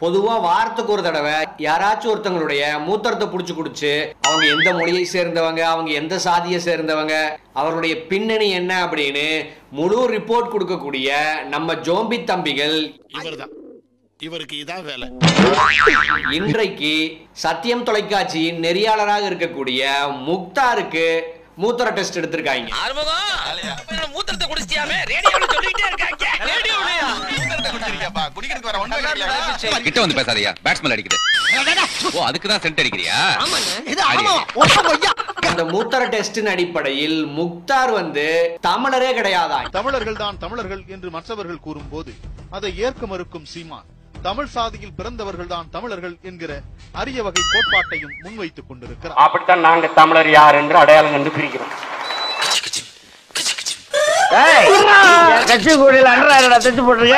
பொதுவா வாரத்துக்கு ஒரு தடவை யாராச்சும் ஒருத்தங்களுடைய மூத்திரத்தை புடிச்சு குடிச்சு அவங்க எந்த மொழியை சேர்ந்தவங்க அவங்க எந்த சாதியை சேர்ந்தவங்க அவருடைய பின்னணி என்ன அப்படின்னு முழு ரிப்போர்ட் கொடுக்கக்கூடிய நம்ம ஜோம்பி தம்பிகள் இவர்தான் இவருக்கு இதான் வேலை இன்றைக்கு சத்தியம் தொலைக்காட்சியின் நெறியாளராக இருக்கக்கூடிய முக்தாருக்கு மூத்திர டெஸ்ட் எடுத்திருக்காங்க மூத்திரத்தை குடிச்சிட்டியாமே ரேடியோல சொல்லிட்டே இருக்காங்க ரேடியோலயா குடிக்கிறதுக்கு வர ஒண்ணு கிட்ட வந்து பேசாதயா பேட்ஸ்மேன் அடிக்குது ஓ அதுக்கு தான் சென்ட் அடிக்கிறியா அந்த மூத்திர டெஸ்டின் அடிப்படையில் முக்தார் வந்து தமிழரே கிடையாதான் தமிழர்கள் தான் தமிழர்கள் என்று மற்றவர்கள் கூறும்போது அதை ஏற்க மறுக்கும் சீமான் தமிழ் சாதியில் பிறந்தவர்கள் தான் தமிழர்கள் என்கிற அரிய வகை கோட்பாட்டையும் முன்வைத்துக் கொண்டிருக்கிறார் அப்படித்தான் நாங்க தமிழர் யார் என்று அடையாளம் கண்டு பிரிக்கிறோம் கட்சி கூடையில் அன்றாட தச்சு போட்டுருங்க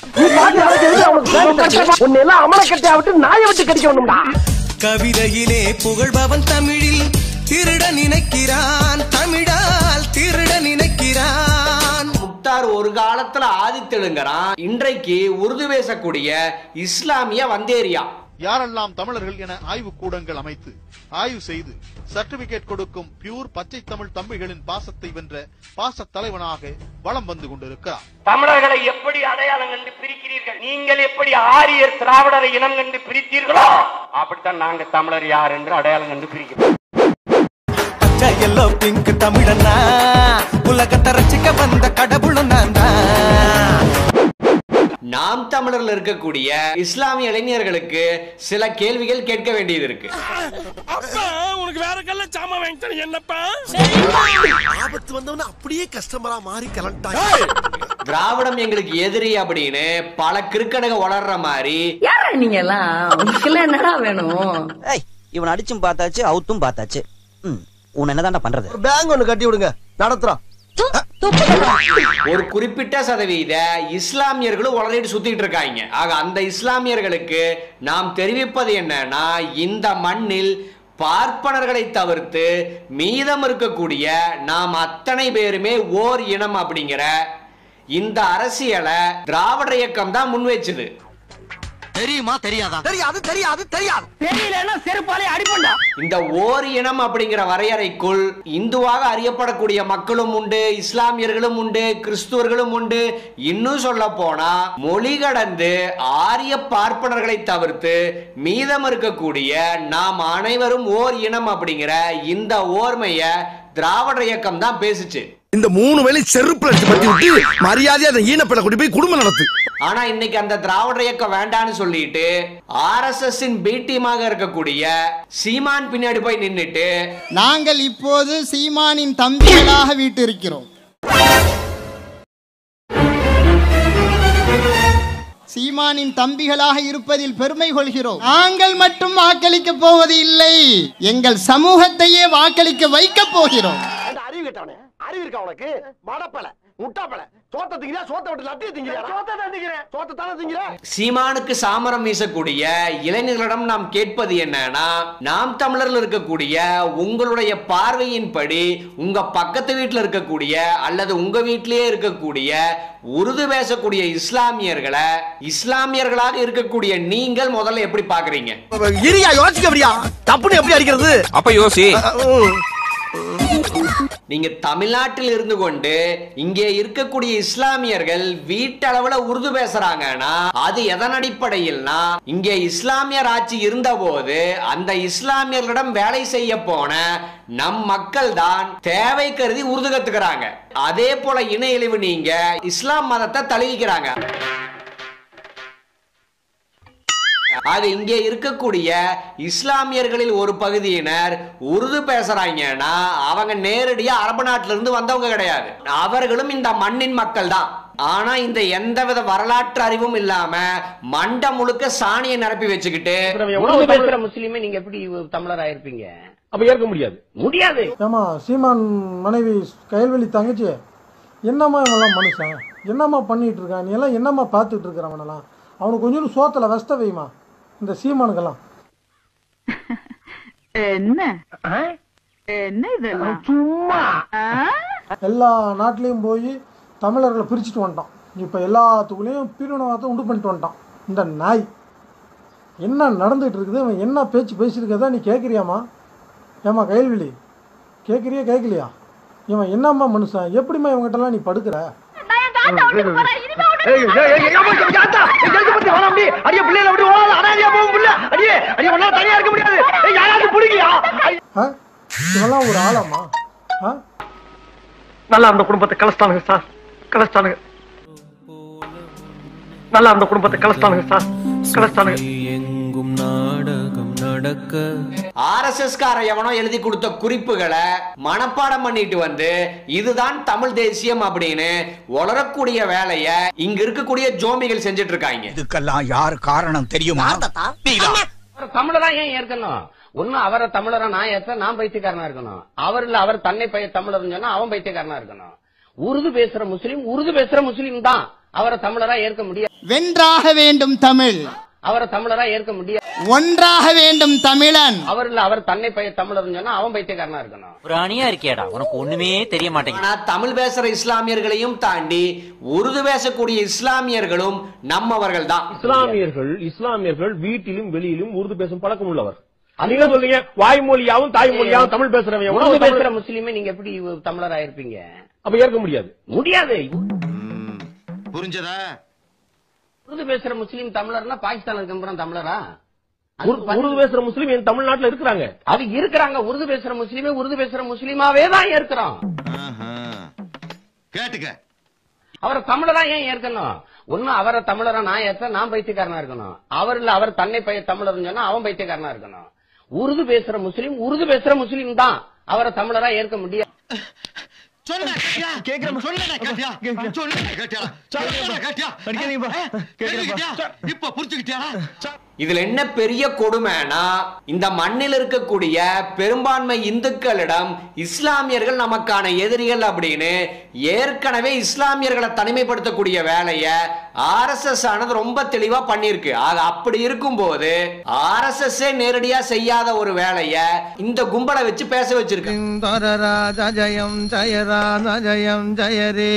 உன்னை எல்லாம் அமலக்கட்டையா விட்டு நாயை விட்டு கடிக்க வேணும்டா கவிதையிலே புகழ்பவன் தமிழில் திருட நினைக்கிறான் தமிழால் திருட நினைக்கிறான் முக்தார் ஒரு காலத்துல ஆதித்தெலுங்கறான் இன்றைக்கு உருது பேசக்கூடிய இஸ்லாமிய வந்தேரியா யாரெல்லாம் தமிழர்கள் என ஆய்வு கூடங்கள் அமைத்து ஆய்வு செய்து சர்டிபிகேட் கொடுக்கும் பியூர் பச்சை தமிழ் தம்பிகளின் பாசத்தை வென்ற பாச தலைவனாக வலம் வந்து கொண்டிருக்கிறார் தமிழர்களை எப்படி அடையாளம் கண்டு பிரிக்கிறீர்கள் நீங்கள் எப்படி ஆரியர் திராவிடரை இனம் கண்டு பிரித்தீர்களோ அப்படித்தான் நாங்க தமிழர் யார் என்று அடையாளம் கண்டு பிரிக்கிறோம் பச்சை எல்லோ பிங்க் தமிழனா உலகத்தை ரசிக்க வந்த கடவுளும் நான் தான் நாம் தமிழர்ல இருக்கக்கூடிய இஸ்லாமிய இளைஞர்களுக்கு சில கேள்விகள் கேட்க வேண்டியது இருக்கு அப்பா உனக்கு வேற கல்ல சாமா வாங்கிட்டேன் என்னப்பா ஆபத்து வந்தவன அப்படியே கஸ்டமரா மாறி கிளம்பிட்டாங்க திராவிடம் எங்களுக்கு எதிரி அப்படின்னு பல கிறுக்கணுக வளர்ற மாதிரி யாரா நீங்க எல்லாம் உங்களுக்கு என்னடா வேணும் இவன் அடிச்சும் பார்த்தாச்சு அவுத்தும் பார்த்தாச்சு ம், உன்னை என்னதான்டா பண்றது பேங்க் ஒண்ணு கட்டி விடுங்க நடத்துறோம் ஒரு குறிப்பிட்ட சதவீத இஸ்லாமியர்களும் உளறிட்டு சுத்திட்டு இருக்காங்க ஆக அந்த இஸ்லாமியர்களுக்கு நாம் தெரிவிப்பது என்னன்னா இந்த மண்ணில் பார்ப்பனர்களை தவிர்த்து மீதம் இருக்கக்கூடிய நாம் அத்தனை பேருமே ஓர் இனம் அப்படிங்கிற இந்த அரசியலை திராவிட இயக்கம் தான் முன் வச்சுது தெரியுமா தெரியாதா தெரியாது தெரியாது தெரியாது தெரியலன்னா செருப்பாலே அடிப்பண்டா இந்த ஓர் இனம் அப்படிங்கிற வரையறைக்குள் இந்துவாக அறியப்படக்கூடிய மக்களும் உண்டு இஸ்லாமியர்களும் உண்டு கிறிஸ்துவர்களும் உண்டு இன்னும் சொல்ல போனா மொழி கடந்து ஆரிய பார்ப்பனர்களை தவிர்த்து மீதம் இருக்கக்கூடிய நாம் அனைவரும் ஓர் இனம் அப்படிங்கிற இந்த ஓர்மைய திராவிட இயக்கம் தான் பேசுச்சு இந்த மூணு வேலை செருப்பு அடிச்சு பத்தி விட்டு மரியாதையா அந்த ஈனப்பட கூட்டி போய் குடும்பம் நடத்து ஆனா இன்னைக்கு அந்த திராவிட இயக்கம் வேண்டான்னு சொல்லிட்டு ஆர்எஸ்எஸ் இன் பி டீமாக இருக்கக்கூடிய சீமான் பின்னாடி போய் நின்னுட்டு நாங்கள் இப்போது சீமானின் தம்பிகளாக வீட்டிருக்கிறோம் சீமானின் தம்பிகளாக இருப்பதில் பெருமை கொள்கிறோம் நாங்கள் மட்டும் வாக்களிக்க போவது இல்லை எங்கள் சமூகத்தையே வாக்களிக்க வைக்க போகிறோம் அறிவு கேட்டவனே அறிவு இருக்கா உனக்கு மடப்பல முட்டாப்பல சோத்த திங்கிறியா சோத்த விட்டு லட்டிய திங்கிறியா சோத்த தான் திங்கிறேன் சோத்த தானே திங்கிறேன் சீமானுக்கு சாமரம் வீசக்கூடிய இளைஞர்களிடம் நாம் கேட்பது என்னன்னா நாம் தமிழர்ல இருக்கக்கூடிய உங்களுடைய பார்வையின்படி உங்க பக்கத்து வீட்டுல இருக்கக்கூடிய அல்லது உங்க வீட்டிலேயே இருக்கக்கூடிய உருது பேசக்கூடிய இஸ்லாமியர்களை இஸ்லாமியர்களாக இருக்கக்கூடிய நீங்கள் முதல்ல எப்படி பாக்குறீங்க இரியா யோசிக்க அப்படியா தப்புன்னு எப்படி அடிக்கிறது அப்ப யோசி நீங்க தமிழ்நாட்டில் இருந்து கொண்டு இங்கே இருக்கக்கூடிய இஸ்லாமியர்கள் வீட்டளவுல உருது பேசுறாங்கன்னா அது எதன் அடிப்படையில்னா இங்கே இஸ்லாமியர் ஆட்சி இருந்தபோது அந்த இஸ்லாமியர்களிடம் வேலை செய்ய போன நம் மக்கள் தான் தேவை கருதி உருது கத்துக்கிறாங்க அதே போல இன இழிவு நீங்க இஸ்லாம் மதத்தை தழுவிக்கிறாங்க ஆக இங்கே இருக்கக்கூடிய இஸ்லாமியர்களில் ஒரு பகுதியினர் உருது பேசுறாங்கன்னா அவங்க நேரடியா அரபு நாட்டில இருந்து வந்தவங்க கிடையாது அவர்களும் இந்த மண்ணின் மக்கள் தான் ஆனா இந்த எந்தவித வரலாற்று அறிவும் இல்லாம மண்டை முழுக்க சாணியை நிரப்பி வச்சுக்கிட்டு உணவு பேசுற முஸ்லீமே நீங்க எப்படி தமிழர் ஆயிருப்பீங்க அப்ப ஏற்க முடியாது முடியாது ஏமா சீமான் மனைவி கயல்வெளி தங்கச்சி என்னம்மா இவனெல்லாம் மனுஷன் என்னம்மா பண்ணிட்டு இருக்கான் நீ எல்லாம் என்னம்மா பார்த்துட்டு இருக்கிறவனெல்லாம் அவனுக்கு கொஞ்சம் சோத்துல வெஸ்த வைமா இந்த சீமானுக்கெல்லாம் என்ன என்ன இதெல்லாம் சும்மா எல்லா நாட்டிலையும் போய் தமிழர்களை பிரிச்சுட்டு வந்துட்டான் இப்போ எல்லாத்துக்குள்ளேயும் பிரிவினவாதத்தை உண்டு பண்ணிட்டு வந்துட்டான் இந்த நாய் என்ன நடந்துகிட்டு இருக்குது இவன் என்ன பேச்சு பேசியிருக்கதா நீ கேட்குறியாம்மா ஏம்மா கைல்விழி கேட்குறியா கேட்கலையா இவன் என்னம்மா மனுஷன் எப்படிம்மா இவங்ககிட்டலாம் நீ படுக்கிற அடியே பிள்ளைல அப்படி ஓடாத அனாதையா போகும் பிள்ளை அடியே அடியே ஒன்னா தனியா இருக்க முடியாது ஏய், யாராவது பிடிக்கியா ஆ இவெல்லாம் ஒரு ஆளாம்மா ஆ நல்லா அந்த குடும்பத்தை கலஸ்தானுங்க சார் கலஸ்தானுங்க நல்லா அந்த குடும்பத்தை கலஸ்தானுங்க சார் கலஸ்தானுங்க எங்கும் நாடகம் நடக்க ஆர்எஸ்எஸ் கார எவனோ எழுதி கொடுத்த குறிப்புகளை மனப்பாடம் பண்ணிட்டு வந்து இதுதான் தமிழ் தேசியம் அப்படின்னு உளரக்கூடிய வேலைய இங்க இருக்கக்கூடிய ஜோம்பிகள் செஞ்சுட்டு இருக்காங்க இதுக்கெல்லாம் யார் காரணம் தெரியுமா தமிழரா ஏன் ஏற்கணும் ஒண்ணு அவரை தமிழரா நான் ஏற்ற நான் பைத்தியக்காரனா இருக்கணும் அவர் இல்ல அவர் தன்னை பைய தமிழர்னு சொன்னா அவன் பைத்தியக்காரனா இருக்கணும் உருது பேசுற முஸ்லீம் உருது பேசுற முஸ்லீம் தான் அவரை தமிழரா ஏற்க முடியாது வென்றாக வேண்டும் தமிழ் அவரை தமிழரா ஏற்க முடியாது ஒன்றாக வேண்டும் தமிழன் அவர் இல்ல அவர் தன்னை பைய தமிழர்னு சொன்னா அவன் பைத்தியக்காரனா இருக்கணும் ஒரு அணியா இருக்கியாடா உனக்கு ஒண்ணுமே தெரிய மாட்டேங்குது ஆனா தமிழ் பேசுற இஸ்லாமியர்களையும் தாண்டி உருது பேசக்கூடிய இஸ்லாமியர்களும் நம்மவர்கள் தான் இஸ்லாமியர்கள் இஸ்லாமியர்கள் வீட்டிலும் வெளியிலும் உருது பேசும் பழக்கம் உள்ளவர் நீங்க சொல்றீங்க வாய்மொழியாவும் தாய்மொழியாவும் தமிழ் பேசுறவங்க எவனோ உருது ஒரு பேசுற தமிழ் முஸ்லீமே நீங்க எப்படி தமிழரா இருப்பீங்க அப்ப ஏற்க முடியாது முடியாது புரிஞ்சதா உருது பேசுற முஸ்லீம் தமிழர்னா பாகிஸ்தான் இருக்க தமிழரா உரு- உருது பேசுற முஸ்லீம் என் தமிழ்நாட்டுல இருக்கிறாங்க அது இருக்கிறாங்க உருது பேசுற முஸ்லீமே உருது பேசுற முஸ்லீமாவே தான் ஏற்கிறோம் கேட்டுக்க அவரை தமிழரா ஏன் ஏற்கணும் ஒண்ணு அவரை தமிழரா நான் ஏற்ற நான் பைத்தியக்காரனா இருக்கணும் அவர் இல்ல அவர் தன்னை பைய தமிழர்னு சொன்னா அவன் பைத்தியக்காரனா இருக்கணும் உருது பேசுற முஸ்லீம் உருது பேசுற முஸ்லீம் தான் அவரை தமிழரா ஏற்க முடியாது கேக்குறேன் சொல்லுடா கேட்டியா சொல்லுடா கேட்டியா சொல்லுடா கேட்டியா கேட்டியா இப்ப புரிஞ்சுக்கிட்டியா இதுல என்ன பெரிய கொடுமைனா இந்த மண்ணில் இருக்கக்கூடிய பெரும்பான்மை இந்துக்களிடம் இஸ்லாமியர்கள் நமக்கான எதிரிகள் அப்படின்னு ஏற்கனவே இஸ்லாமியர்களை தனிமைப்படுத்தக்கூடிய வேலையை ஆர்எஸ்எஸ் ஆனது ரொம்ப தெளிவா பண்ணியிருக்கு ஆக அப்படி இருக்கும்போது ஆர்எஸ்எஸ் நேரடியா செய்யாத ஒரு வேலையை இந்த கும்பலை வச்சு பேச வச்சிருக்கு ராஜ ஜயம் ஜய ராம ஜயம் ஜய ரே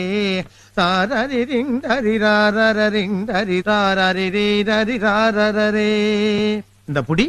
தாரரி ரிங் தரி ராரர ரிங் தரி தாரரி ரீ தரி ராரர ரே இந்த புடி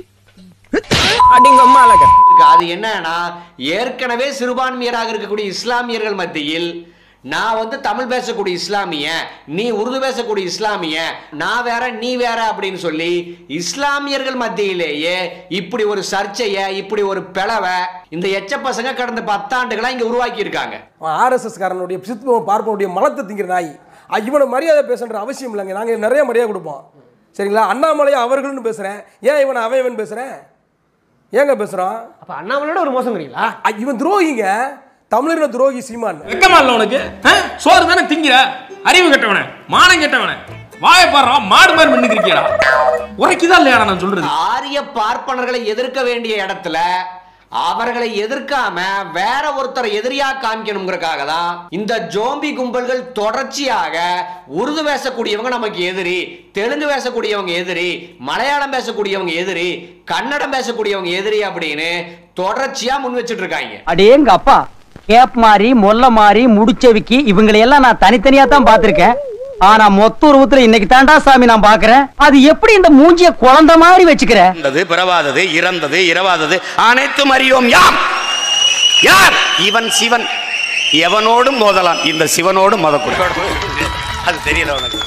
இருக்கு. அது என்னன்னா ஏற்கனவே சிறுபான்மையராக இருக்கக்கூடிய இஸ்லாமியர்கள் மத்தியில் நான் வந்து தமிழ் பேசக்கூடிய இஸ்லாமிய நீ உருது பேசக்கூடிய இஸ்லாமிய நான் வேற நீ வேற அப்படின்னு சொல்லி இஸ்லாமியர்கள் மத்தியிலேயே இப்படி ஒரு சர்ச்சையை இப்படி ஒரு பிளவை இந்த எச்ச பசங்க கடந்த பத்தாண்டுகளா இங்க உருவாக்கி இருக்காங்க ஆர்எஸ்எஸ் காரனுடைய சித்துவம் பார்ப்பனுடைய மலத்தை திங்கிற நாய் அ, இவனை மரியாதை பேசுன்ற அவசியம் இல்லைங்க நாங்கள் நிறைய மரியாதை கொடுப்போம் சரிங்களா அண்ணாமலை அவர்கள்னு பேசுகிறேன் ஏன் இவனை அவன் இவன் பேசுகிறேன் ஏங்க பேசுகிறான் அப்ப அண்ணாமலையோட ஒரு மோசங்கிறீங்களா இவன் துரோகிங்க தமிழர்ன துரோகி சீமான் வெக்கமா இல்ல உனக்கு ஆ? சோறு தானே திங்கிற அறிவு கெட்டவன மானம் கெட்டவன வாய பாடுறா மாடு மாதிரி மின்னுக்கிறியடா உரைக்குதா இல்லையாடா நான் சொல்றது ஆரிய பார்ப்பனர்களை எதிர்க்க வேண்டிய இடத்துல அவர்களை எதிர்க்காம வேற ஒருத்தரை எதிரியா காமிக்கணுங்கிறதுக்காக தான் இந்த ஜோம்பி கும்பல்கள் தொடர்ச்சியாக உருது பேசக்கூடியவங்க நமக்கு எதிரி தெலுங்கு பேசக்கூடியவங்க எதிரி மலையாளம் பேசக்கூடியவங்க எதிரி கன்னடம் பேசக்கூடியவங்க எதிரி அப்படின்னு தொடர்ச்சியா முன் வச்சிட்டு இருக்காங்க அடேங்க அப்பா கேப் மாதிரி மொல்ல மாதிரி முடிச்சவிக்கி இவங்களை எல்லாம் நான் தனித்தனியா தான் பாத்திருக்கேன் ஆனா மொத்த உருவத்துல இன்னைக்கு தாண்டா சாமி நான் பாக்குறேன் அது எப்படி இந்த மூஞ்சிய குழந்தை மாதிரி வச்சுக்கிற இறந்தது பிறவாதது இறந்தது இரவாதது அனைத்தும் அறியோம் யாம் யார் இவன் சிவன் எவனோடும் மோதலாம் இந்த சிவனோடும் மோதக்கூடாது அது தெரியல உனக்கு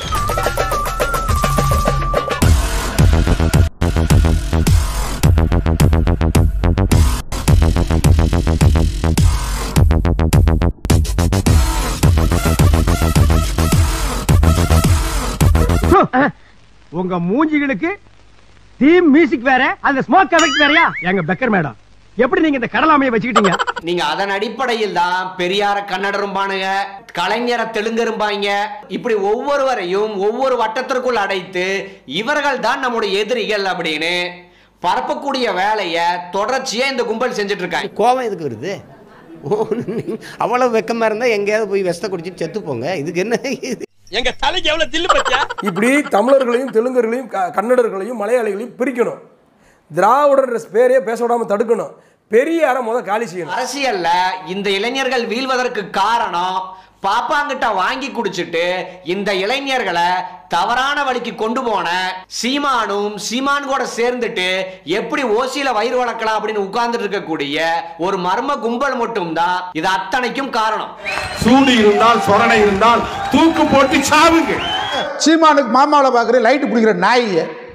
உங்க மூஞ்சிகளுக்கு தீம் மியூசிக் வேற அந்த ஸ்மோக் எஃபெக்ட் வேறயா எங்க பெக்கர் மேடம் எப்படி நீங்க இந்த கடலாமையை வச்சுக்கிட்டீங்க நீங்க அதன் அடிப்படையில் தான் பெரியார கன்னடரும்பானுங்க கலைஞரை தெலுங்கரும்பாங்க இப்படி ஒவ்வொருவரையும் ஒவ்வொரு வட்டத்திற்குள் அடைத்து இவர்கள் தான் நம்முடைய எதிரிகள் அப்படின்னு பரப்பக்கூடிய வேலையை தொடர்ச்சியா இந்த கும்பல் செஞ்சுட்டு இருக்காங்க கோவம் எதுக்கு வருது அவ்வளவு வெக்கமா இருந்தா எங்கேயாவது போய் விஷத்தை குடிச்சிட்டு செத்து போங்க இதுக்கு என்ன இது எங்க தலைக்கு எவ்வளவு தில்லு பத்தியா இப்படி தமிழர்களையும் தெலுங்கர்களையும் க- கன்னடர்களையும் மலையாளிகளையும் பிரிக்கணும் திராவிடர் பேரையே பேச விடாம தடுக்கணும் பெரியார முத காலி செய்யணும் அரசியல்ல இந்த இளைஞர்கள் வீழ்வதற்கு காரணம் பாப்பாங்கிட்ட வாங்கி குடிச்சிட்டு இந்த இளைஞர்களை தவறான வழிக்கு கொண்டு போன சீமானும் சீமான் கூட சேர்ந்துட்டு எப்படி ஓசியில வயிறு வளர்க்கலாம் அப்படின்னு உட்கார்ந்துட்டு இருக்கக்கூடிய ஒரு மர்ம கும்பல் மட்டும்தான் இது அத்தனைக்கும் காரணம் சூடு இருந்தால் சொரணை இருந்தால் தூக்கு போட்டு சாவுங்க சீமானுக்கு மாமாவில் பார்க்குற லைட்டு பிடிக்கிற நாய்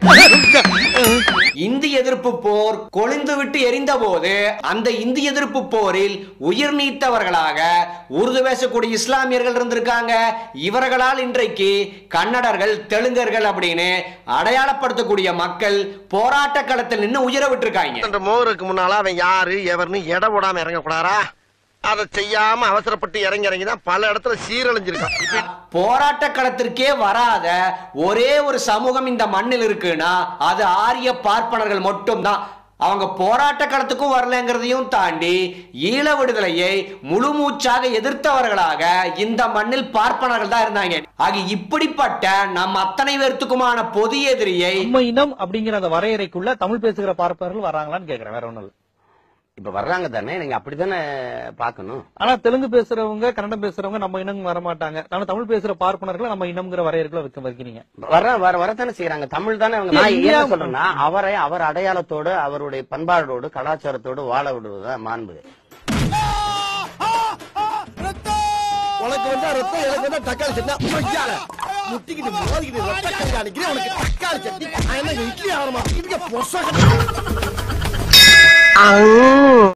இந்தி எதிர்ப்பு போர் கொழுந்து விட்டு எரிந்த போது அந்த இந்தி எதிர்ப்பு போரில் உயிர் நீத்தவர்களாக உருது பேசக்கூடிய இஸ்லாமியர்கள் இருந்திருக்காங்க இவர்களால் இன்றைக்கு கன்னடர்கள் தெலுங்கர்கள் அப்படின்னு அடையாளப்படுத்தக்கூடிய மக்கள் போராட்ட களத்தில் நின்று உயிரை விட்டுருக்காங்க அந்த மோருக்கு முன்னால அவன் யாரு எவர்னு எடை போடாம இறங்க கூடாரா அதை செய்யாம அவசரப்பட்டு இறங்கி இறங்கி தான் பல இடத்துல சீரழிஞ்சிருக்கான் போராட்ட களத்திற்கே வராத ஒரே ஒரு சமூகம் இந்த மண்ணில் இருக்குன்னா அது ஆரிய பார்ப்பனர்கள் மட்டும்தான் அவங்க போராட்ட களத்துக்கும் வரலங்கிறதையும் தாண்டி ஈழ விடுதலையை முழு மூச்சாக எதிர்த்தவர்களாக இந்த மண்ணில் பார்ப்பனர்கள் தான் இருந்தாங்க ஆக இப்படிப்பட்ட நம் அத்தனை பேர்த்துக்குமான பொது எதிரியை நம்ம இனம் அப்படிங்கிற அந்த வரையறைக்குள்ள தமிழ் பேசுகிற பார்ப்பவர்கள் வராங்களான்னு கேக்குறேன் வேற ஒண்ணும் இல்ல இப்ப வர்றாங்க தானே நீங்க அப்படித்தானே பாக்கணும் ஆனா தெலுங்கு பேசுறவங்க கன்னடம் பேசுறவங்க நம்ம இனம் வர மாட்டாங்க ஆனா தமிழ் பேசுற பார்ப்பனர்களை நம்ம இனம்ங்கிற வரையறைக்குள்ள வைக்க வைக்கிறீங்க வர வர வரத்தானே செய்யறாங்க தமிழ் தானே அவங்க நான் இந்தியா- என்ன சொல்றேன்னா அவரை அவர் அடையாளத்தோடு அவருடைய பண்பாடோடு கலாச்சாரத்தோடு வாழ விடுவதுதான் மாண்பு உனக்கு வந்தா ரத்தம் எனக்கு வந்தா தக்காளி சட்னி மொய்யால முட்டிக்கிட்டு மோதிக்கிட்டு ரத்த கண்காணிக்கிறேன் உனக்கு தக்காளி சட்னி நான் என்ன இட்லி ஆகிற மாதிரி பொச